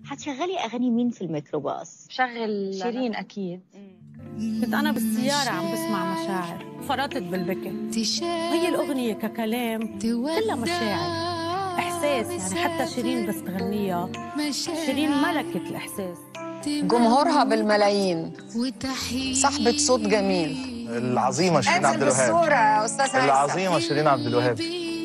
حتشغلي اغاني مين في الميكروباص بشغل شيرين اكيد كنت انا بالسياره عم بسمع مشاعر فرطت بالبكي هي الاغنيه ككلام كلها مشاعر احساس يعني حتى شيرين بس تغنيها شيرين ملكه الاحساس جمهورها بالملايين صاحبة صوت جميل العظيمه شيرين عبد انزل الوهاب بالصورة يا أستاذ هيثم العظيمه شيرين عبد الوهاب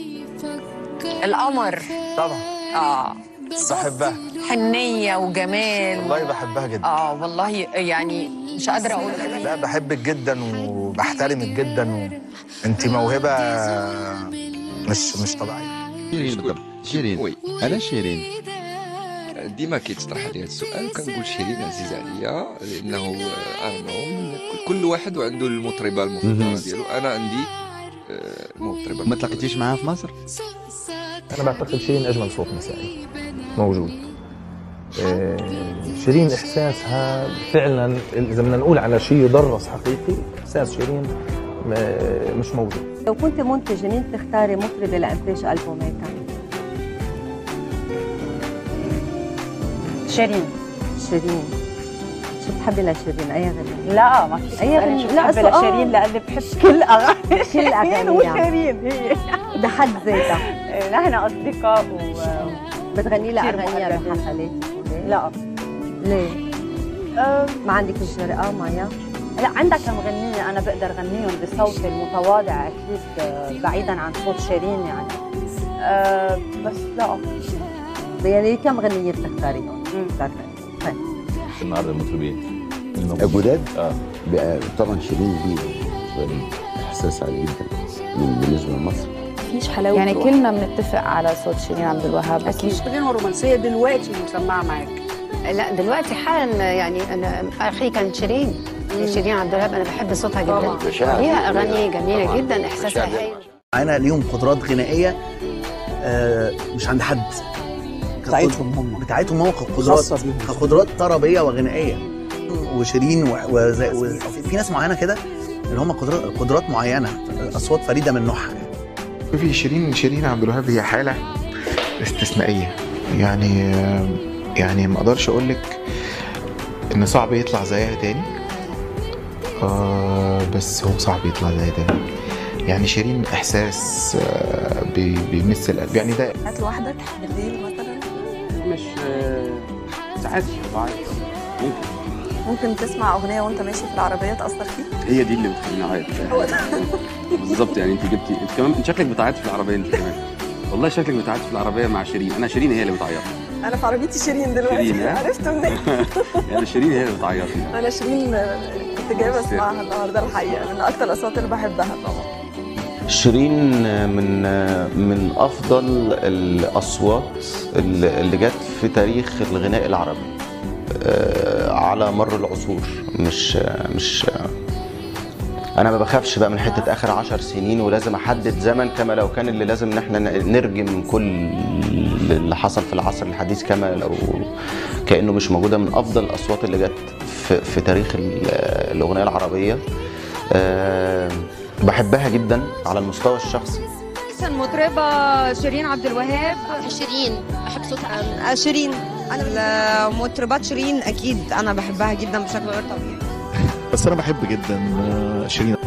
القمر طبعا اه بحبها حنية وجمال والله بحبها جدا اه والله يعني مش قادرة أقول لا بحبك جدا وبحترمك جدا و... انت موهبه مش مش طبيعيه شيرين بالضبط شيرين وي علاش شيرين ديما كيتطرح لي هذا السؤال وكنقول شيرين عزيزه عليا لانه ارنو كل واحد وعنده المطربه المفضله مهم. ديالو انا عندي آه، المطربه ما تلاقيتيش معاها في مصر انا بعتقد شيرين اجمل صوت نسائي موجود آه، شيرين احساسها فعلا اذا بدنا نقول على شيء يدرس حقيقي احساس شيرين م- مش موجود لو كنت منتجة مين بتختاري مطربة لإنتاج ألبوماتها؟ شيرين شيرين شو بتحبي لشيرين أي غنية؟ لا ما في أي غنية؟ لا لا سؤال. شيرين لاني بحب كل اغاني كل أغانيها. وشيرين هي بحد ذاتها نحن اصدقاء و بتغني لها كتير أغانيها مقربين. بحفلات لا ليه؟ أم، ما عندك الجرأة مايا؟ لا عندها كم غنية أنا بقدر غنيهم بصوتي المتواضع أكيد آه، بعيدا عن صوت شيرين يعني أه بس لا يعني كم غنية بتختاريهم؟ مم. بتعرفي؟ النهارده المطربين جداد اه بقى طبعا شيرين دي بالنسبه لي احساس عالي جدا من- بالنسبه لمصر مفيش حلاوه يعني روح. كلنا بنتفق على صوت شيرين عبد الوهاب اكيد غنوة رومانسية دلوقتي مسمعة معاك لا دلوقتي حالا يعني انا اخي كانت شيرين شيرين عبد الوهاب انا بحب صوتها طبعاً. جدا مشاعر ليها اغاني جميله طبعاً. جدا احساسها مشاعر. هايل معانا ليهم قدرات غنائيه آه، مش عند حد بتاعتهم هم بتاعتهم هم كقدرات خاصة بيهم. كقدرات طربيه وغنائيه وشيرين و- وزي- وفي في ناس معينه كده اللي هم قدرات قدرات معينه اصوات فريده من نوعها في شيرين شيرين عبد الوهاب هي حاله استثنائيه يعني يعني ما اقدرش اقول لك ان صعب يطلع زيها تاني آه بس هو صعب يطلع زيها تاني يعني شيرين احساس آه بي- بيمس القلب يعني ده هات لوحدك بالليل مثلا مش ساعات بعيط ممكن ممكن تسمع اغنيه وانت ماشي في العربيه تاثر فيك هي دي اللي بتخليني اعيط بالظبط يعني انت جبتي انت كمان انت شكلك بتعيطي في العربيه انت كمان والله شكلك بتعيطي في العربيه مع شيرين انا شيرين هي اللي بتعيط انا في عربيتي شيرين دلوقتي شيرين، ها؟ عرفت منين يعني شيرين هي اللي بتعيط انا شيرين كنت جايبه اسمعها النهارده الحقيقه من اكتر الاصوات اللي بحبها طبعا شيرين من من افضل الاصوات اللي اللي جت في تاريخ الغناء العربي آه، على مر العصور مش مش انا ما بخافش بقى من حته اخر عشر سنين ولازم احدد زمن كما لو كان اللي لازم ان احنا نرجم كل اللي حصل في العصر الحديث كما لو كانه مش موجوده من افضل الاصوات اللي جت في, في تاريخ ال- الاغنيه العربيه آه، بحبها جدا على المستوى الشخصي احسن مطربه شيرين عبد الوهاب شيرين بحب صوتها شيرين انا مطربات شيرين اكيد انا بحبها جدا بشكل غير طبيعي بس انا بحب جدا شيرين